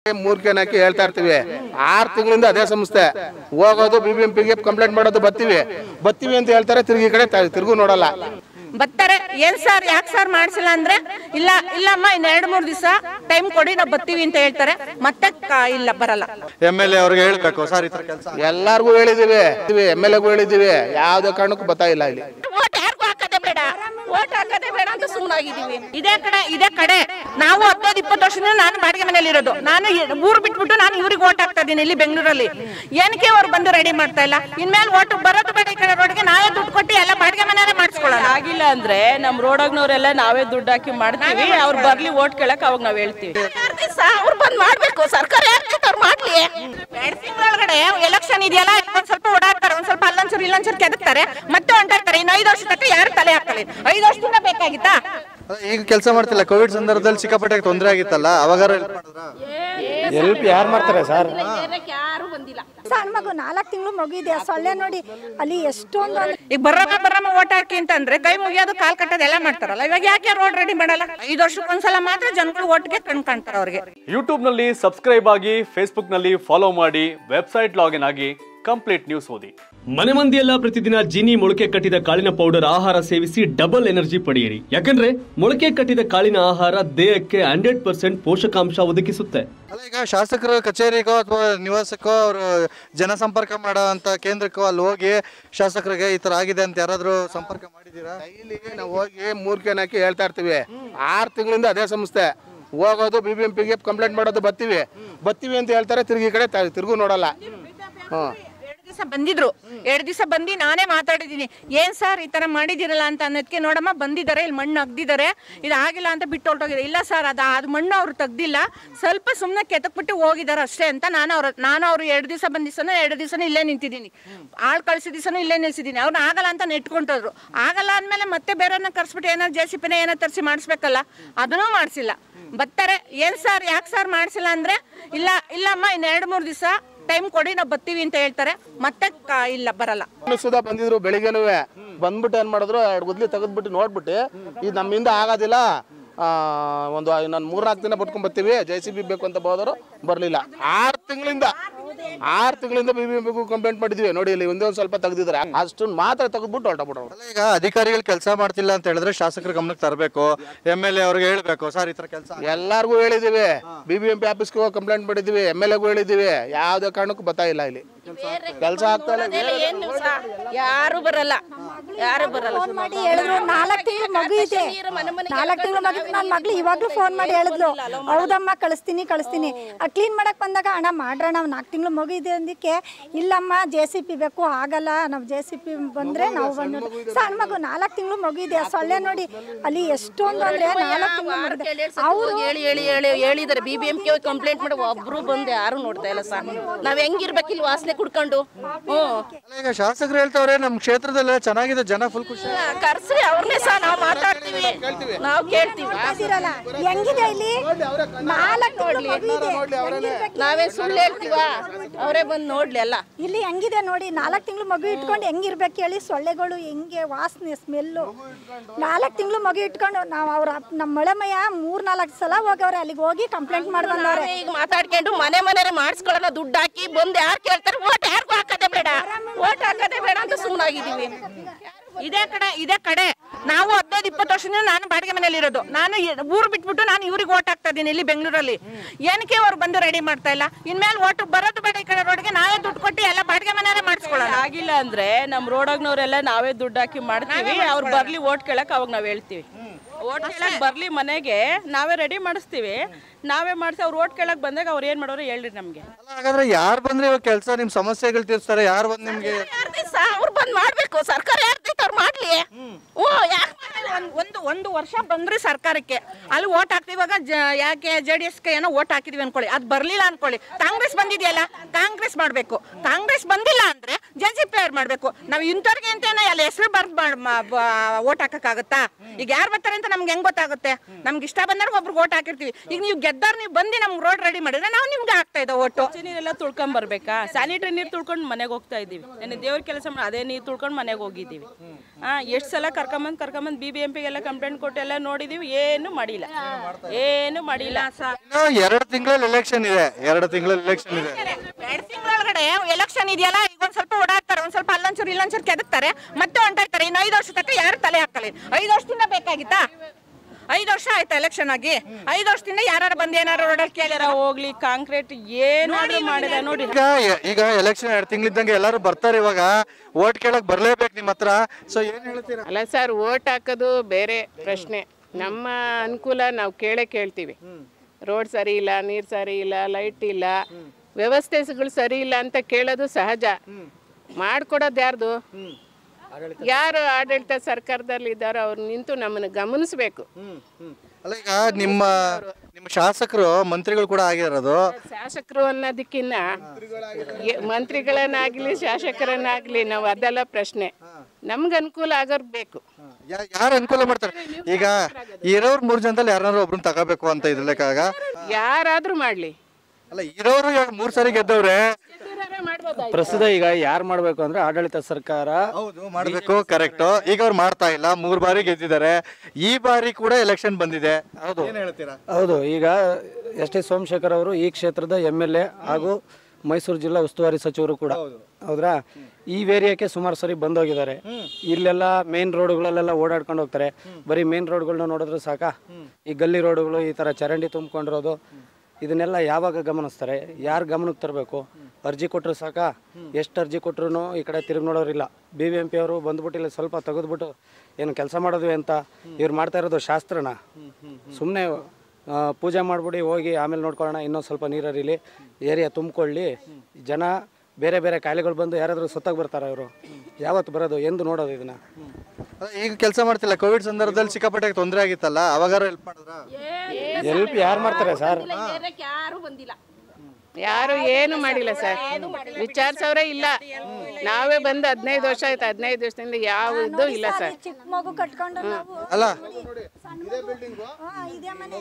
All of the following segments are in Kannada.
ಮೂರ್ಖೇನ್ ಹಾಕಿ ಹೇಳ್ತಾ ಇರ್ತೀವಿ ಆರು ತಿಂಗಳಿಂದ ಅದೇ ಸಂಸ್ಥೆ ಹೋಗೋದು ಬಿ ಬಿ ಎಂ ಪಿಗೆ ಕಂಪ್ಲೇಂಟ್ ಮಾಡೋದು ಬರ್ತೀವಿ ಬರ್ತೀವಿ ಅಂತ ಹೇಳ್ತಾರೆ ತಿರುಗಿ ಈ ಕಡೆ ತ- ತಿರುಗು ನೋಡಲ್ಲ ಬರ್ತಾರೆ ಏನ್ ಸರ್ ಯಾಕೆ ಸರ್ ಮಾಡ್ಸಿಲ್ಲ ಅಂದ್ರೆ ಇಲ್ಲ ಇಲ್ಲಮ್ಮ ಇನ್ ಎರಡ್ ಮೂರ್ ದಿವಸ ಟೈಮ್ ಕೊಡಿ ನಾವು ಬರ್ತೀವಿ ಅಂತ ಹೇಳ್ತಾರೆ ಮತ್ತೆ ಕ- ಇಲ್ಲ ಬರಲ್ಲ ಎಮ್ ಎಲ್ ಎ ಅವ್ರಿಗೆ ಹೇಳ್ಬೇಕು ಸರ್ ಈ ತರ ಕೆಲಸ ಎಲ್ಲಾರ್ಗು ಹೇಳಿದೀವಿ ಎಮ್ ಎಲ್ ಎಗೂ ಹೇಳಿದೀವಿ ಯಾವ್ದೇ ಕಾರಣಕ್ಕೂ ಬರ್ತಾ ಇಲ್ಲ ಇಲ್ಲಿ ಓಟ್ ಯಾರಿಗೂ ಹಾಕದೆ ಬೇಡ ಓಟ್ ಹಾಕದೆ ಬೇಡ ಅಂತ ಸುಮ್ಮನಾಗಿದ್ದೀವಿ ಇದೇ ಕಡೆ ಇದೇ ಕಡೆ ನಾವು ಹದಿನೈದು ಇಪ್ಪತ್ತು ವರ್ಷದಿಂದ ನಾನು ಬಾಡಿಗೆ ಮನೇಲಿ ಇರೋದು ನಾನು ಈ- ಊರು ಬಿಟ್ಬಿಟ್ಟು ನಾನು ಇವ್ರಿಗೆ ಓಟ್ ಹಾಕ್ತಾ ಇದ್ದೀನಿ ಇಲ್ಲಿ ಬೆಂಗಳೂರಲ್ಲಿ ಏನಕ್ಕೆ ಅವ್ರು ಬಂದು ರೆಡಿ ಮಾಡ್ತಾ ಇಲ್ಲ ಇನ್ಮೇಲೆ ಓಟ್ ಬರೋದು ಬೇಡ ಈ ಕಡೆ ರೋಡ್ಗೆ ನಾವೇ ದುಡ್ಡು ಕೊಟ್ಟು ಎಲ್ಲ ಬಾಡಿಗೆ ಮನೆಯಲ್ಲೇ ಮಾಡಿಸ್ಕೊಳ್ಳೋಣ ಆಗಿಲ್ಲ ಅಂದ್ರೆ ನಮ್ ರೋಡಾಗ್ನವರೆಲ್ಲ ನಾವೇ ದುಡ್ಡು ಹಾಕಿ ಮಾಡ್ತೀವಿ ಅವ್ರು ಬರ್ಲಿ ಓಟ್ ಕೇಳಕ್ ಅವಾಗ ನಾವ್ ಹೇಳ್ತೀವಿ ಅವ್ರು ಬಂದ್ ಮಾಡ್ಬೇಕು ಸರ್ಕಾರ ಅವ್ರು ಮಾಡ್ಲಿ ಎರಡ್ ತಿಂಗಳೊಳಗಡೆ ಎಲೆಕ್ಷನ್ ಇದೆಯಲ್ಲ ಒಂದ್ ಸ್ವಲ್ಪ ಓಡಾಡ್ತಾರೆ ಒಂದ್ ಸ್ವಲ್ಪ ಅಲ್ಲೊಂಚೂರು ಇಲ್ಲೊಂಚೂರು ಕೆದಕ್ತಾರೆ ಮತ್ತೆ ಹೊಂಟಾಗ್ತಾರೆ ಇನ್ನು ಐದು ವರ್ಷ ತನಕ ಯಾರು ತಲೆ ಹಾಕಲಿ ಐದು ವರ್ಷದಿಂದ ಬೇಕಾಗಿತ್ತಾ ಈಗ ಕೆಲಸ ಮಾಡ್ತಿಲ್ಲ ಕೋವಿಡ್ ಸಂದರ್ಭದಲ್ಲಿ ಸಿಕ್ಕಾಪಟ್ಟೆ ತೊಂದರೆ ಆಗಿತ್ತಲ್ಲ ಅವಾಗ ಎಲ್ಪ್ ಯಾರು ಮಾಡ್ತಾರೆ ಸರ್ ಸಣ್ಣ ಮಗು ನಾಲ್ಕು ತಿಂಗಳು ಮಗು ಇದೆ ಆ ಸೊಳ್ಳೆ ನೋಡಿ ಅಲ್ಲಿ ಎಷ್ಟೊಂದು ಅಂದ್ರೆ ಈಗ ಬರಮ್ಮ ಬರಮ್ಮ ಓಟ್ ಹಾಕಿ ಅಂತಂದ್ರೆ ಕೈ ಮುಗಿಯೋದು ಕಾಲ್ ಕಟ್ಟೋದು ಎಲ್ಲ ಮಾಡ್ತಾರಲ್ಲ ಇವಾಗ ಯಾಕೆ ರೋಡ್ ರೆಡಿ ಮಾಡಲ್ಲ ಐದು ವರ್ಷಕ್ಕೊಂದ್ಸಲ ಮಾತ್ರ ಜನಗಳು ಓಟ್ಗೆ ಕಣ್ ಕಾಣ್ತಾರೆ ಅವ್ರಿಗೆ ಯೂಟ್ಯೂಬ್ನಲ್ಲಿ ಸಬ್ಸ್ಕ್ರೈಬ್ ಆಗಿ ಫೇಸ್ಬುಕ್ನಲ್ಲಿ ಫಾಲೋ ಮಾಡಿ ವೆಬ್ಸೈಟ್ ಲಾಗಿನ್ ಆಗಿ ಕಂಪ್ಲೀಟ್ ನ್ಯೂಸ್ ಓದಿ ಮನೆ ಮಂದಿಯೆಲ್ಲ ಪ್ರತಿದಿನ ಜಿನಿ ಮೊಳಕೆ ಕಟ್ಟಿದ ಕಾಳಿನ ಪೌಡರ್ ಆಹಾರ ಸೇವಿಸಿ ಡಬಲ್ ಎನರ್ಜಿ ಪಡೆಯಿರಿ ಯಾಕಂದ್ರೆ ಮೊಳಕೆ ಕಟ್ಟಿದ ಕಾಳಿನ ಆಹಾರ ದೇಹಕ್ಕೆ ಹಂಡ್ರೆಡ್ ಪರ್ಸೆಂಟ್ ಪೋಷಕಾಂಶ ಒದಗಿಸುತ್ತೆ ಅಲ್ಲ ಈಗ ಶಾಸಕರ ಕಚೇರಿಗೋ ಅಥವಾ ನಿವಾಸಕ್ಕೋ ಅವರು ಜನಸಂಪರ್ಕ ಮಾಡೋ ಅಂತ ಕೇಂದ್ರಕ್ಕೋ ಅಲ್ಲಿ ಹೋಗಿ ಶಾಸಕರಿಗೆ ಈ ತರ ಆಗಿದೆ ಅಂತ ಯಾರಾದ್ರೂ ಸಂಪರ್ಕ ಮಾಡಿದ್ದೀರಾ ಇಲ್ಲಿಗೆ ನಾವು ಹೋಗಿ ಮೂರ್ಖೇನ್ ಹಾಕಿ ಹೇಳ್ತಾ ಇರ್ತೀವಿ ಆರು ತಿಂಗಳಿಂದ ಅದೇ ಸಂಸ್ಥೆ ಹೋಗೋದು ಬಿ ಬಿ ಎಂ ಪಿಗೆ ಕಂಪ್ಲೇಂಟ್ ಮಾಡೋದು ಬರ್ತೀವಿ ಬರ್ತೀವಿ ಅಂತ ಹೇಳ್ತಾರೆ ತಿರುಗಿ ಈ ಕಡೆ ತ- ತಿರುಗು ನೋಡಲ್ಲ ಹ್ಮ್ ಎರಡು ದಿವಸ ಬಂದಿದ್ರು ಎರಡು ದಿವಸ ಬಂದು ನಾನೇ ಮಾತಾಡಿದ್ದೀನಿ ಏನ್ ಸರ್ ಈ ತರ ಮಾಡಿದಿರಲ್ಲ ಅಂತ ಅನ್ನೋದಕ್ಕೆ ನೋಡಮ್ಮ ಬಂದಿದ್ದಾರೆ ಇಲ್ಲಿ ಮಣ್ಣು ಅಗ್ದಿದ್ದಾರೆ ಇದು ಆಗಿಲ್ಲ ಅಂತ ಬಿಟ್ಟು ಹೊರಟೋಗಿದೆ ಇಲ್ಲ ಸರ್ ಅದು ಅದು ಮಣ್ಣು ಅವ್ರು ತೆಗ್ದಿಲ್ಲ ಸ್ವಲ್ಪ ಸುಮ್ಮನೆ ಕೆತಕ್ಬಿಟ್ಟು ಹೋಗಿದ್ದಾರೆ ಅಷ್ಟೇ ಅಂತ ನಾನು ಅವ್ರ ನಾನು ಅವ್ರು ಎರಡು ದಿವಸ ಬಂದ ದಿವಸನೂ ಎರಡು ದಿವಸನೂ ಇಲ್ಲೇ ನಿಂತಿದ್ದೀನಿ ಆಳು ಕಳ್ಸಿದ ದಿವಸನೂ ಇಲ್ಲೇ ನಿಲ್ಸಿದ್ದೀನಿ ಅವ್ರನ್ನ ಆಗಲ್ಲ ಅಂತ ನೆಟ್ಕೊಂಡೋದ್ರು ಆಗಲ್ಲ ಅಂದಮೇಲೆ ಮತ್ತೆ ಬೇರೆಯವ್ರನ್ನ ಕರ್ಸ್ಬಿಟ್ಟು ಏನಾರು ಜೆ ಸಿ ಪಿನ ಏನೋ ತರಿಸಿ ಮಾಡಿಸ್ಬೇಕಲ್ಲ ಅದನ್ನೂ ಮಾಡಿಸಿಲ್ಲ ಬರ್ತಾರೆ ಏನ್ ಸರ್ ಯಾಕೆ ಸರ್ ಮಾಡಿಸಿಲ್ಲ ಅಂದ್ರೆ ಇಲ್ಲ ಇಲ್ಲಮ್ಮ ಇನ್ನು ಎರಡು ಮೂರು ದಿವಸ ಟೈಮ್ ಕೊಡಿ ನಾವು ಬರ್ತೀವಿ ಅಂತ ಹೇಳ್ತಾರೆ ಮತ್ತೆ ಕ- ಇಲ್ಲ ಬರಲ್ಲ ಸುಧಾ ಬಂದಿದ್ರು ಬೆಳಿಗ್ಗೆನೂ ಬಂದ್ಬಿಟ್ಟು ಏನ್ ಮಾಡಿದ್ರು ಎರಡು ಗುದ್ಲಿ ತೆಗೆದ್ಬಿಟ್ಟು ನೋಡ್ಬಿಟ್ಟು ಇದು ನಮ್ಮಿಂದ ಆಗೋದಿಲ್ಲ ಆ, ಒಂದು ನಾನು ಮೂರ್ನಾಲ್ಕು ದಿನ ಬಿಟ್ಕೊಂಡ್ ಬರ್ತೀವಿ ಜೆ ಸಿ ಬಿ ಬೇಕು ಅಂತ ಹೋದರು ಬರಲಿಲ್ಲ ಆರು ತಿಂಗಳಿಂದ ಆರು ತಿಂಗಳಿಂದ ಬಿ ಬಿ ಬೇಕು ಕಂಪ್ಲೇಂಟ್ ಮಾಡಿದ್ವಿ ನೋಡಿ ಇಲ್ಲಿ ಒಂದೇ ಒಂದು ಸ್ವಲ್ಪ ತೆಗ್ದಿದ್ದಾರೆ ಅಷ್ಟನ್ನು ಮಾತ್ರ ತೆಗೆದ್ಬಿಟ್ಟು ಹೊರಟಬಿಟ್ರು ಅಲ್ಲ ಈಗ ಅಧಿಕಾರಿಗಳು ಕೆಲಸ ಮಾಡ್ತಿಲ್ಲ ಅಂತ ಹೇಳಿದ್ರೆ ಶಾಸಕರ ಗಮನಕ್ಕೆ ತರಬೇಕು ಎಮ್ ಎಲ್ ಎ ಅವ್ರಿಗೆ ಹೇಳ್ಬೇಕು ಸರ್ ಈ ತರ ಕೆಲಸ ಎಲ್ಲಾರ್ಗು ಹೇಳಿದೀವಿ ಬಿ ಬಿ ಎಂ ಪಿ ಆಫೀಸ್ಗೆ ಹೋಗಿ ಕಂಪ್ಲೇಂಟ್ ಮಾಡಿದೀವಿ ಎಮ್ ಎಲ್ ಎಗೂ ಹೇಳಿದೀವಿ ಯಾವುದೇ ಕಾರಣಕ್ಕೂ ಬರ್ತಾ ಇಲ್ಲ ಇಲ್ಲಿ ಕೆಲಸ ಆಗ್ತಾ ಇಲ್ಲ ಯಾರು ಬರಲ್ಲ ಯಾರು ಬರಲ್ಲ ಫೋನ್ ಮಾಡಿ ಹೇಳಿದ್ರು ನಾಲ್ಕು ತಿಂಗಳು ಮಗು ಇದೆ ನಾಲ್ಕು ತಿಂಗಳು ಮಗು ನನ್ನ ಮಗಳು ಇವಾಗ್ಲೂ ಫೋನ್ ಮಾಡಿ ಹೇಳಿದ್ಲು ಹೌದಮ್ಮ ಕಳಿಸ್ತೀನಿ ಕಳಿಸ್ತೀನಿ ಕ್ಲೀನ್ ಮಾಡಕ್ ಬಂದಾಗ ಅಣ್ಣ ಮಾಡ್ರಣ ನಾವು ನಾಲ್ಕು ತಿಂಗಳು ಮಗು ಇದೆ ಅಂದಕ್ಕೆ ಇಲ್ಲಮ್ಮ ಜೆ ಸಿ ಪಿ ಬೇಕು ಆಗಲ್ಲ ನಾವು ಜೆ ಸಿ ಪಿ ಬಂದ್ರೆ ನಾವು ಬಂದು ಸಣ್ಣ ಮಗು ನಾಲ್ಕು ತಿಂಗಳು ಮಗು ಇದೆ ಆ ಸೊಳ್ಳೆ ನೋಡಿ ಅಲ್ಲಿ ಎಷ್ಟೊಂದು ಅಂದ್ರೆ ನಾಲ್ಕು ತಿಂಗಳು ಅವರು ಹೇಳಿ ಹೇಳಿ ಹೇಳಿ ಹೇಳಿದಾರೆ ಬಿ ಬಿ ಎಂ ಕೆ ಕಂಪ್ಲೇಂಟ್ ಮಾಡಿ ಒಬ್ರು ಬಂದು ಯಾರು ನೋಡ್ತಾ ಇಲ್ಲ ಸರ್ ನಾವ್ ಹೆಂಗಿರ್ಬೇಕು ಇಲ್ಲಿ ವಾಸನೆ ಕುಡ್ಕೊಂಡು ಹ್ಮ್ ಅಲ್ಲ ಈಗ ಶಾಸಕರು ಹೇಳ್ತಾವ್ರೆ ನಮ್ಮ ಕ್ಷೇತ್ರದಲ್ಲ ಚೆನ್ನಾಗಿದೆ ಜನ ಫುಲ್ ಖುಷಿ ಕರ್ಸ್ರಿ ಅವ್ರನ್ನೇ ಸರ್ ನಾವು ಮಾತಾಡ್ತೀವಿ ನಾವು ಕೇಳ್ತೀವಿ ಇರಲ್ಲ ಹೆಂಗಿದೆ ಇಲ್ಲಿ ನಾಲ್ಕು ತಿಂಗಳು ಮಗು ಇದೆ ಹೆಂಗಿರ್ಬೇಕು? ನಾವೇ ಸುಳ್ಳು ಹೇಳ್ತೀವ ಅವರೇ ಬಂದು ನೋಡ್ಲಿ ಎಲ್ಲ ಇಲ್ಲಿ ಹೆಂಗಿದೆ ನೋಡಿ ನಾಲ್ಕು ತಿಂಗಳು ಮಗು ಇಟ್ಕೊಂಡು ಹೆಂಗಿರ್ಬೇಕು ಹೇಳಿ ಸೊಳ್ಳೆಗಳು ಹೆಂಗೆ ವಾಸನೆ ಸ್ಮೆಲ್ಲು ನಾಲ್ಕು ತಿಂಗಳು ಮಗು ಇಟ್ಕೊಂಡು ನಾವು ಅವ್ರ ಅಪ್- ನಮ್ಮ ಮಳೆಮಯ್ಯ ಮೂರ್ ನಾಲ್ಕು ಸಲ ಹೋಗವ್ರೆ ಅಲ್ಲಿಗೆ ಹೋಗಿ ಕಂಪ್ಲೇಂಟ್ ಮಾಡಿ ಬಂದವ್ರೆ ನಾವೇ ಈಗ ಮಾತಾಡ್ಕೊಂಡು ಮನೆ ಮನೆ ಮಾಡಿಸ್ಕೊಳ್ಳೋಣ ದುಡ್ಡು ಹಾಕಿ ಬಂದು ಯಾರು ಕೇಳ್ತಾರೆ ಓಟ್ ಯಾರಿಗೂ ಹಾಕದೆ ಬೇಡ ಓಟ್ ಹಾಕದೆ ಬೇಡ ಅಂತ ಸುಮ್ಮನಾಗಿದ್ದೀವಿ ಇದೇ ಕಡೆ ಇದೇ ಕಡೆ ನಾವು ಹದಿನೈದು ಇಪ್ಪತ್ತು ವರ್ಷದಿಂದ ನಾನು ಬಾಡಿಗೆ ಮನೇಲಿ ಇರೋದು ನಾನು ಈ- ಊರು ಬಿಟ್ಬಿಟ್ಟು ನಾನು ಇವ್ರಿಗೆ ಓಟ್ ಹಾಕ್ತಾ ಇದ್ದೀನಿ ಇಲ್ಲಿ ಬೆಂಗಳೂರಲ್ಲಿ ಏನಕ್ಕೆ ಅವ್ರು ಬಂದು ರೆಡಿ ಮಾಡ್ತಾ ಇಲ್ಲ ಇನ್ಮೇಲೆ ಓಟ್ ಬರೋದು ಬೇಡ ಈ ಕಡೆ ರೋಡ್ಗೆ ನಾವೇ ದುಡ್ಡು ಕೊಟ್ಟು ಎಲ್ಲ ಬಾಡಿಗೆ ಮನೆಯಲ್ಲೇ ಮಾಡಿಸ್ಕೊಳ್ಳೋಣ ಆಗಿಲ್ಲ ಅಂದ್ರೆ ನಮ್ ರೋಡಾಗ್ನವರೆಲ್ಲ ನಾವೇ ದುಡ್ಡು ಹಾಕಿ ಮಾಡ್ತೀವಿ ಅವ್ರು ಬರ್ಲಿ ಓಟ್ ಕೇಳಕ್ ಅವಾಗ ನಾವ್ ಹೇಳ್ತೀವಿ ಓಟ್ ಕೇಳಕ್ ಬರ್ಲಿ ಮನೆಗೆ ನಾವೇ ರೆಡಿ ಮಾಡಿಸ್ತೀವಿ ನಾವೇ ಮಾಡಿಸಿ ಅವ್ರು ಓಟ್ ಕೇಳಕ್ ಬಂದಾಗ ಅವ್ರು ಏನ್ ಮಾಡೋರು ಹೇಳ್ರಿ ನಮ್ಗೆ ಅಲ್ಲ ಹಾಗಾದ್ರೆ ಯಾರು ಬಂದ್ರೆ ಇವಾಗ ಕೆಲಸ ನಿಮ್ ಸಮಸ್ಯೆಗಳು ತೀರ್ಸ್ತಾರೆ ಯಾರು ಬಂದು ನಿಮ್ಗೆ ಯಾರ್ದೈತ್ ಸರ್ ಅವ್ರು ಬಂದು ಮಾಡ್ಬೇಕು ಸರ್ಕಾರ ಯಾರ್ದೈತೆ ಅವ್ರು ಮಾಡ್ಲಿ ಹ್ಞೂ ಯಾಕೆ ಒಂದ್- ಒಂದು ಒಂದು ವರ್ಷ ಬಂದ್ರಿ ಸರ್ಕಾರಕ್ಕೆ ಅಲ್ಲಿ ಓಟ್ ಹಾಕ್ತೀವಿ ಇವಾಗ ಜ- ಯಾಕೆ ಜೆ ಡಿ ಎಸ್ಗೆ ಏನೋ ಓಟ್ ಹಾಕಿದ್ವಿ ಅನ್ಕೊಳ್ಳಿ ಅದು ಬರ್ಲಿಲ್ಲ ಅನ್ಕೊಳ್ಳಿ ಕಾಂಗ್ರೆಸ್ ಬಂದಿದೆಯಲ್ಲ ಕಾಂಗ್ರೆಸ್ ಮಾಡಬೇಕು ಕಾಂಗ್ರೆಸ್ ಬಂದಿಲ್ಲ ಅಂದ್ರೆ ಜೆ ಸಿ ಪಿ ಅವ್ರು ಮಾಡಬೇಕು ನಾವು ಇಂಥವ್ರಿಗೆ ಅಂತ ಅಲ್ಲಿ ಹೆಸರು ಬರ್ದು ಓಟ್ ಹಾಕಕ್ಕಾಗತ್ತಾ ಈಗ ಯಾರು ಬರ್ತಾರೆ ಅಂತ ನಮ್ಗೆ ಹೆಂಗ್ ಗೊತ್ತಾಗುತ್ತೆ ನಮ್ಗೆ ಇಷ್ಟ ಬಂದಾಗ ಒಬ್ರಿಗೆ ಓಟ್ ಹಾಕಿರ್ತೀವಿ ಈಗ ನೀವು ಗೆದ್ದಾರ ನೀವು ಬಂದು ನಮ್ಗೆ ರೋಡ್ ರೆಡಿ ಮಾಡಿದ್ರೆ ನಾವು ನಿಮ್ಗೆ ಆಗ್ತಾ ಇದ್ದೋ ಓಟು ಸ್ವಚ್ಛ ನೀರೆಲ್ಲ ತುಳ್ಕೊಂಡ್ ಬರ್ಬೇಕಾ ಸ್ಯಾನಿಟರಿ ನೀರು ತುಳ್ಕೊಂಡು ಮನೆಗೆ ಹೋಗ್ತಾ ಇದೀವಿ ನೆನ್ನೆ ದೇವ್ರ ಕೆಲಸ ಮಾಡಿ ಅದೇ ನೀರು ತುಳ್ಕೊಂಡು ಮನೆಗೆ ಹೋಗಿದ್ದೀವಿ ಹಾ ಎಷ್ಟು ಸಲ ಕರ್ಕೊಂಬಂದು ಕರ್ಕೊಂಬಂದು ಬಿ ಬಿ ಎಂ ಪಿಗೆಲ್ಲ ಕಂಪ್ಲೇಂಟ್ ಕೊಟ್ಟು ಎಲ್ಲ ನೋಡಿದೀವಿ ಏನು ಮಾಡಿಲ್ಲ ಏನು ಮಾಡಿಲ್ಲ ಇನ್ನು ಎರಡು ತಿಂಗಳಲ್ಲಿ ಎಲೆಕ್ಷನ್ ಇದೆ ಎರಡು ತಿಂಗಳಲ್ಲಿ ಎಲೆಕ್ಷನ್ ಇದೆ ಎರಡು ತಿಂಗಳೊಳಗಡೆ ಎಲೆಕ್ಷನ್ ಇದೆಯಲ್ಲ ಈಗ ಒಂದ್ ಸ್ವಲ್ಪ ಓಡಾಡ್ತಾರೆ ಒಂದ್ ಸ್ವಲ್ಪ ಅಲ್ಲೊಂಚೂರು ಇಲ್ಲೊಂಚೂರು ಕೆದಕ್ತಾರೆ ಮತ್ತೆ ಹೊಂಟಾಯ್ತಾರೆ ಇನ್ನು ಐದು ವರ್ಷ ತನಕ ಯಾರು ತಲೆ ಹಾಕಲಿ ಐದು ವರ್ಷದಿಂದ ಬೇಕಾಗಿತ್ತಾ ಐದು ವರ್ಷ ಆಯ್ತಾ ಎಲೆಕ್ಷನ್ ಆಗಿ ಐದು ವರ್ಷದಿಂದ ಯಾರು ಬಂದು ಏನಾರು ರೋಡಲ್ಲಿ ಕೇಳ್ಯಾರ ಹೋಗ್ಲಿ ಕಾಂಕ್ರೀಟ್ ಏನಾದ್ರೂ ಮಾಡಿದ ನೋಡಿ ಈಗ ಈಗ ಎಲೆಕ್ಷನ್ ಎರಡು ತಿಂಗಳಿದ್ದಂಗೆ ಎಲ್ಲರೂ ಬರ್ತಾರೆ ಇವಾಗ ಓಟ್ ಕೇಳಕ್ ಬರ್ಲೇಬೇಕು ನಿಮ್ಮ ಹತ್ರ ಸೊ ಏನ್ ಹೇಳ್ತೀರಾ ಅಲ್ಲ ಸರ್ ಓಟ್ ಹಾಕೋದು ಬೇರೆ ಪ್ರಶ್ನೆ ನಮ್ಮ ಅನುಕೂಲ ನಾವು ಕೇಳೇ ಕೇಳ್ತೀವಿ ರೋಡ್ ಸರಿ ಇಲ್ಲ ನೀರು ಸರಿ ಇಲ್ಲ ಲೈಟ್ ಇಲ್ಲ ವ್ಯವಸ್ಥೆಗಳು ಸರಿ ಇಲ್ಲ ಅಂತ ಕೇಳೋದು ಸಹಜ ಮಾಡ್ಕೊಡೋದು ಯಾರ್ದು ಯಾರು ಆಡಳಿತ ಸರ್ಕಾರದಲ್ಲಿ ಇದ್ದಾರೋ ಅವ್ರು ನಿಂತು ನಮ್ಮನ್ನು ಗಮನಿಸ್ಬೇಕು ಅಲ್ಲ ಈಗ ನಿಮ್ಮ ನಿಮ್ಮ ಶಾಸಕರು ಮಂತ್ರಿಗಳು ಕೂಡ ಆಗಿರೋದು ಶಾಸಕರು ಅನ್ನೋದಕ್ಕಿನ್ನ ಎ- ಮಂತ್ರಿಗಳನ್ನಾಗ್ಲಿ ಶಾಸಕರನ್ನಾಗ್ಲಿ ನಾವು ಅದೆಲ್ಲ ಪ್ರಶ್ನೆ ನಮ್ಗೆ ಅನುಕೂಲ ಆಗೋರ್ ಬೇಕು ಯಾರು ಅನುಕೂಲ ಮಾಡ್ತಾರೆ ಈಗ ಇರೋರು ಮೂರ್ ಜನದಲ್ಲಿ ಯಾರನ್ನಾರು ಒಬ್ರನ್ನ ತಗೋಬೇಕು ಅಂತ ಇದ್ರಲ್ಲೆಕ್ಕಾಗ ಯಾರಾದ್ರೂ ಮಾಡ್ಲಿ ಅಲ್ಲ ಇರೋರು ಇವಾಗ ಮೂರ್ ಸಾರಿ ಗೆದ್ದವ್ರೆ ಪ್ರಸ್ತುತ ಈಗ ಯಾರು ಮಾಡಬೇಕು ಅಂದ್ರೆ ಆಡಳಿತ ಸರ್ಕಾರ ಹೌದು ಮಾಡ್ಬೇಕು ಕರೆಕ್ಟ್ ಈಗ ಅವ್ರು ಮಾಡ್ತಾ ಇಲ್ಲ ಮೂರ್ ಬಾರಿ ಗೆದ್ದಿದ್ದಾರೆ ಈ ಬಾರಿ ಕೂಡ ಎಲೆಕ್ಷನ್ ಬಂದಿದೆ ಹೌದು ಏನ್ ಹೇಳ್ತೀರಾ ಹೌದು ಈಗ ಎಸ್ ಟಿ ಸೋಮಶೇಖರ್ ಅವರು ಈ ಕ್ಷೇತ್ರದ ಎಮ್ ಎಲ್ ಎ ಹಾಗೂ ಮೈಸೂರು ಜಿಲ್ಲಾ ಉಸ್ತುವಾರಿ ಸಚಿವರು ಕೂಡ ಹೌದ್ರಾ ಈ ಏರಿಯಾಕ್ಕೆ ಸುಮಾರು ಸರಿ ಬಂದೋಗಿದ್ದಾರೆ ಇಲ್ಲೆಲ್ಲ ಮೇನ್ ರೋಡ್ಗಳಲ್ಲೆಲ್ಲ ಓಡಾಡ್ಕೊಂಡು ಹೋಗ್ತಾರೆ ಬರೀ ಮೇನ್ ರೋಡ್ಗಳನ್ನ ನೋಡಿದ್ರೆ ಸಾಕಾ ಈ ಗಲ್ಲಿ ರೋಡ್ಗಳು ಈ ಥರ ಚರಂಡಿ ತುಂಬ್ಕೊಂಡಿರೋದು ಇದನ್ನೆಲ್ಲ ಯಾವಾಗ ಗಮನಿಸ್ತಾರೆ ಯಾರು ಗಮನಕ್ಕೆ ತರಬೇಕು ಅರ್ಜಿ ಕೊಟ್ಟರು ಸಾಕಾ ಎಷ್ಟು ಅರ್ಜಿ ಕೊಟ್ರು ಈ ಕಡೆ ತಿರುಗಿ ನೋಡೋರಿಲ್ಲ ಬಿ ಬಿ ಎಂ ಪಿ ಅವರು ಬಂದ್ಬಿಟ್ಟು ಇಲ್ಲಿ ಸ್ವಲ್ಪ ತೆಗೆದ್ಬಿಟ್ಟು ಏನು ಕೆಲಸ ಮಾಡೋದು ಅಂತ ಇವ್ರು ಮಾಡ್ತಾ ಇರೋದು ಶಾಸ್ತ್ರನ ಸುಮ್ಮನೆ ಪೂಜೆ ಮಾಡ್ಬಿಡಿ ಹೋಗಿ ಆಮೇಲೆ ನೋಡ್ಕೊಳ್ಳೋಣ ಇನ್ನೊಂದು ಸ್ವಲ್ಪ ನೀರು ಹರಿಲಿ ಏರಿಯಾ ತುಂಬಿಕೊಳ್ಳಿ ಜನ ಬೇರೆ ಬೇರೆ ಕಾಯಿಲೆಗಳು ಬಂದು ಯಾರಾದರೂ ಸುತ್ತಾಗಿ ಬರ್ತಾರೆ ಅವರು ಯಾವತ್ತು ಬರೋದು ಎಂದು ನೋಡೋದು ಇದನ್ನ ಅಲ್ಲ, ಈಗ ಕೆಲಸ ಮಾಡ್ತಿಲ್ಲ ಕೋವಿಡ್ ಸಂದರ್ಭದಲ್ಲಿ ಸಿಕ್ಕಾಪಟ್ಟೆ ತೊಂದರೆ ಆಗಿತ್ತಲ್ಲ ಅವಾಗಾರು ಹೆಲ್ಪ್ ಮಾಡಿದ್ರ ಎಲ್ಪ್ ಯಾರು ಮಾಡ್ತಾರೆ ಸರ್ ಯಾರು ಬಂದಿಲ್ಲ ಯಾರು ಏನು ಮಾಡಿಲ್ಲ ಸರ್ ವಿಚಾರಿಸೋರೇ ಇಲ್ಲ ನಾವೇ ಬಂದು ಹದಿನೈದು ವರ್ಷ ಆಯ್ತು ಹದಿನೈದು ವರ್ಷದಿಂದ ಯಾವುದು ಇಲ್ಲ ಸರ್ ಚಿಕ್ಕ ಮಗು ಕಟ್ಕೊಂಡು ನಾವು ಅಲ್ಲ ಹಾ, ಇದೇ ಮನೆ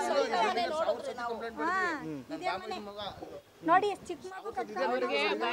ಹಾ, ಇದೇ ಮನೆ. ನೋಡಿ ಎಷ್ಟ್ ಚಿಕ್ಕ ಮಗು ಕಟ್ಕೊಂಡು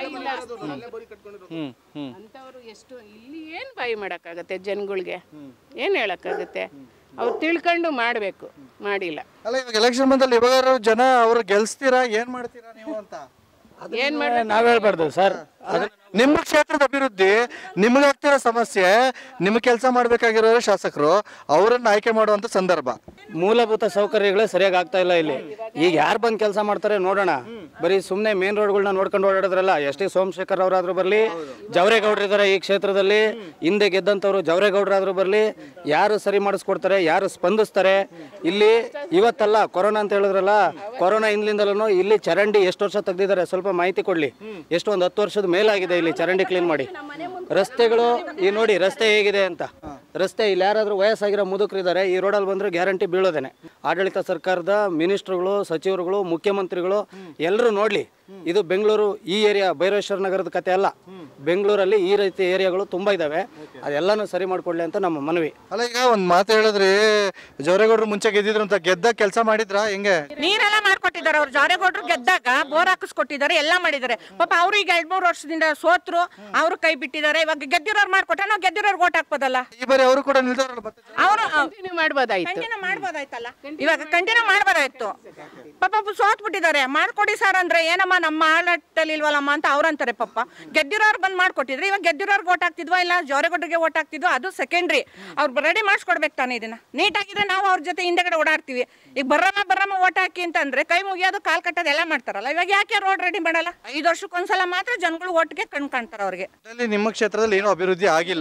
ಅಂತವ್ರು ಎಷ್ಟು ಇಲ್ಲಿ ಏನು ಬಾಯಿ ಮಾಡೋಕ್ಕಾಗತ್ತೆ ಜನಗಳಿಗೆ ಏನು ಹೇಳೋಕ್ಕಾಗತ್ತೆ ಅವ್ರು ತಿಳ್ಕೊಂಡು ಮಾಡಬೇಕು ಮಾಡಿಲ್ಲ ಅಲ್ಲ ಇವಾಗ ಎಲೆಕ್ಷನ್ ಬಂದಲ್ಲಿ ಇವಾಗ ಜನ ಅವ್ರು ಗೆಲ್ಸ್ತೀರಾ ಏನ್ ಮಾಡ್ತೀರಾ ನೀವು ಅಂತ ಏನು ಮಾಡಿ ನಾವ್ ಹೇಳ್ಬಾರ್ದು ಸರ್ ನಿಮ್ಮ ಕ್ಷೇತ್ರದ ಅಭಿವೃದ್ಧಿ ನಿಮಗಾಗ್ತಿರೋ ಸಮಸ್ಯೆ ನಿಮ್ಗೆ ಕೆಲಸ ಮಾಡ್ಬೇಕಾಗಿರೋ ಶಾಸಕರು ಅವರನ್ನ ಆಯ್ಕೆ ಮಾಡುವಂತ ಸಂದರ್ಭ ಮೂಲಭೂತ ಸೌಕರ್ಯಗಳೇ ಸರಿಯಾಗಿ ಆಗ್ತಾ ಇಲ್ಲ ಇಲ್ಲಿ ಈಗ ಯಾರು ಬಂದು ಕೆಲಸ ಮಾಡ್ತಾರೆ ನೋಡೋಣ ಬರೀ ಸುಮ್ಮನೆ ಮೇನ್ ರೋಡ್ಗಳನ್ನ ನೋಡ್ಕೊಂಡು ಓಡಾಡಿದ್ರಲ್ಲ ಎಸ್ ಟಿ ಸೋಮಶೇಖರ್ ಅವರಾದ್ರೂ ಬರಲಿ ಜವರೇಗೌಡರು ಇದ್ದಾರೆ ಈ ಕ್ಷೇತ್ರದಲ್ಲಿ ಹಿಂದೆ ಗೆದ್ದಂಥವ್ರು ಜವರೇಗೌಡರಾದ್ರೂ ಬರಲಿ ಯಾರು ಸರಿ ಮಾಡಿಸ್ಕೊಡ್ತಾರೆ ಯಾರು ಸ್ಪಂದಿಸ್ತಾರೆ ಇಲ್ಲಿ ಇವತ್ತಲ್ಲ ಕೊರೋನಾ ಅಂತ ಹೇಳಿದ್ರಲ್ಲ ಕೊರೋನಾ ಹಿಂದ್ಲಿಂದಲೂ ಇಲ್ಲಿ ಚರಂಡಿ ಎಷ್ಟು ವರ್ಷ ತೆಗ್ದಿದ್ದಾರೆ ಸ್ವಲ್ಪ ಮಾಹಿತಿ ಕೊಡ್ಲಿ ಎಷ್ಟು ಒಂದು ಹತ್ತು ವರ್ಷದ ಮೇಲಾಗಿದೆ ಇಲ್ಲಿ ಚರಂಡಿ ಕ್ಲೀನ್ ಮಾಡಿ ರಸ್ತೆಗಳು ಈ ನೋಡಿ ರಸ್ತೆ ಹೇಗಿದೆ ಅಂತ ರಸ್ತೆ ಇಲ್ಲಿ ಯಾರಾದ್ರೂ ವಯಸ್ಸಾಗಿರೋ ಮುದುಕರು ಇದ್ದಾರೆ ಈ ರೋಡಲ್ಲಿ ಬಂದ್ರೆ ಗ್ಯಾರಂಟಿ ಬೀಳೋದೇನೆ ಆಡಳಿತ ಸರ್ಕಾರದ ಮಿನಿಸ್ಟ್ರುಗಳು ಸಚಿವರುಗಳು ಮುಖ್ಯಮಂತ್ರಿಗಳು ಎಲ್ಲರೂ ನೋಡ್ಲಿ ಇದು ಬೆಂಗಳೂರು ಈ ಏರಿಯಾ ಭೈರವೇಶ್ವರ ನಗರದ ಕತೆ ಅಲ್ಲ ಬೆಂಗಳೂರಲ್ಲಿ ಈ ರೀತಿ ಏರಿಯಾಗಳು ತುಂಬಾ ಇದಾವೆ ಅದೆಲ್ಲಾನು ಸರಿ ಮಾಡ್ಕೊಡ್ಲಿ ಅಂತ ನಮ್ಮ ಮನವಿ ಅಲ್ಲ ಈಗ ಒಂದ್ ಮಾತು ಹೇಳಿದ್ರಿ ಜವರೇಗೌಡರು ಮುಂಚೆ ಗೆದ್ದಿದ್ರು ಅಂತ ಗೆದ್ದ ಕೆಲಸ ಮಾಡಿದ್ರಾ ಹೆಂಗೆ ನೀರೆಲ್ಲ ಮಾಡ್ಕೊಟ್ಟಿದ್ದಾರೆ ಅವ್ರು ಜಾರೇಗೌಡರು ಗೆದ್ದಾಗ ಬೋರ್ ಹಾಕಿಸ್ಕೊಟ್ಟಿದ್ದಾರೆ ಎಲ್ಲ ಮಾಡಿದ್ದಾರೆ ಪಾಪ ಅವ್ರು ಈಗ ಎರಡ್ ಮೂರು ವರ್ಷದಿಂದ ಸೋತ್ರು ಅವರು ಕೈ ಬಿಟ್ಟಿದ್ದಾರೆ ಇವಾಗ ಗೆದ್ದಿರೋರು ಮಾಡ್ಕೊಟ್ರೆ ನಾವು ಗೆದ್ದಿರೋರು ಓಟ್ ಹಾಕ್ಬೋದಲ್ಲ ಈ ಬಾರಿ ಅವರು ಕೂಡ ನಿಲ್ದವ್ರಲ್ಲ ಮತ್ತೆ ಅವರು ಕಂಟಿನ್ಯೂ ಮಾಡ್ಬೋದಾಯ್ತು ಕಂಟಿನ್ಯೂ ಮಾಡ್ಬೋದಾಯ್ತಲ್ಲ ಇವಾಗ ಕಂಟಿನ್ಯೂ ಮಾಡ್ಬೋದಾಯ್ತು ಪಾಪ ಸೋತ್ ಬಿಟ್ಟಿದ್ದಾರೆ ಮಾಡ್ಕೊಡಿ ಸರ್ ಅಂದ್ರೆ ಏನಮ್ಮ ನಮ್ಮ ಆಡಳಿತದಲ್ಲಿ ಇಲ್ವಲ್ಲಮ್ಮ ಅಂತ ಅವ್ರಂತಾರೆ ಪಾಪ ಗೆದ್ದಿರೋರು ಬಂದ್ ಮಾಡ್ಕೊಟ್ಟಿದ್ರೆ ಇವಾಗ ಗೆದ್ದಿರೋರ್ಗೆ ಓಟ್ ಹಾಕ್ತಿದ್ವಾ ಇಲ್ಲ ಜೋರೆಗೌಡರಿಗೆ ಓಟ್ ಹಾಕ್ತಿದ್ವು ಅದು ಸೆಕೆಂಡ್ರಿ ಅವ್ರು ರೆಡಿ ಮಾಡಿಸ್ಕೊಡ್ಬೇಕು ತಾನೇ ಇದನ್ನ ನೀಟಾಗಿದ್ರೆ ನಾವು ಅವ್ರ ಜೊತೆ ಹಿಂದೆಗಡೆ ಓಡಾಡ್ತೀವಿ ಈಗ ಬರಮ್ಮ ಬರಮ್ಮ ಓಟ್ ಹಾಕಿ ಅಂತಂದ್ರೆ ಕೈ ಮುಗಿಯೋದು ಕಾಲ್ ಕಟ್ಟೋದು ಎಲ್ಲ ಮಾಡ್ತಾರಲ್ಲ ಇವಾಗ ಯಾಕೆ ರೋಡ್ ರೆಡಿ ಮಾಡಲ್ಲ ಐದು ವರ್ಷಕ್ಕೊಂದ್ಸಲ ಮಾತ್ರ ಜನಗಳು ಒಟ್ಟಿಗೆ ಕಣ್ ಕಾಣ್ತಾರೆ ಅವ್ರಿಗೆ ಅಲ್ಲಿ ನಿಮ್ಮ ಕ್ಷೇತ್ರದಲ್ಲಿ ಏನೂ ಅಭಿವೃದ್ಧಿ ಆಗಿಲ್ಲ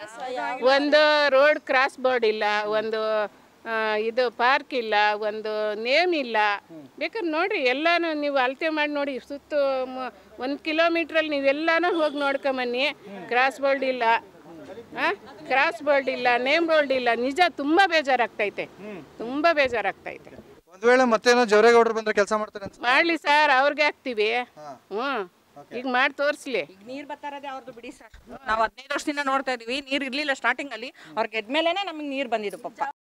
ಒಂದು ರೋಡ್ ಕ್ರಾಸ್ ಬೋರ್ಡ್ ಇಲ್ಲ ಒಂದು ಆ, ಇದು ಪಾರ್ಕ್ ಇಲ್ಲ ಒಂದು ನೇಮ್ ಇಲ್ಲ ಬೇಕಾದ್ರೆ ನೋಡ್ರಿ ಎಲ್ಲಾನು ನೀವು ಅಳತೆ ಮಾಡಿ ನೋಡಿ ಸುತ್ತು ಒಂದು ಕಿಲೋಮೀಟ್ರಲ್ಲಿ ನೀವೆಲ್ಲಾನು ಹೋಗಿ ನೋಡ್ಕೊಂಬನ್ನಿ ಕ್ರಾಸ್ ಬೋರ್ಡ್ ಇಲ್ಲ ಕ್ರಾಸ್ ಬೋರ್ಡ್ ಇಲ್ಲ ನೇಮ್ ಬೋರ್ಡ್ ಇಲ್ಲ ನಿಜ ತುಂಬ ಬೇಜಾರಾಗ್ತೈತೆ ತುಂಬ ಬೇಜಾರಾಗ್ತೈತೆ ಒಂದ್ ವೇಳೆ ಮತ್ತೇನೋ ಜವರೇಗೌಡರು ಬಂದ್ರೆ ಕೆಲಸ ಮಾಡ್ತಾರೆ ಅಂತ ಮಾಡಲಿ ಸರ್ ಅವ್ರಿಗೆ ಹಾಕ್ತೀವಿ ಹ್ಞೂ ಈಗ ಮಾಡಿ ತೋರಿಸ್ಲಿ ನೀರ್ ಬರ್ತಾ ಇರೋದೇ ಅವ್ರದ್ದು ಬಿಡಿ ಸರ್ ನಾವು ಹದಿನೈದು ವರ್ಷದಿಂದ ನೋಡ್ತಾ ಇದೀವಿ ನೀರ್ ಇರ್ಲಿಲ್ಲ ಸ್ಟಾರ್ಟಿಂಗ್ ಅಲ್ಲಿ ಅವ್ರಿಗೆ ಗೆದ್ಮೇಲೆನೆ ನಮಗೆ ನೀರ್ ಬಂದಿದ್ದು ಪಾಪ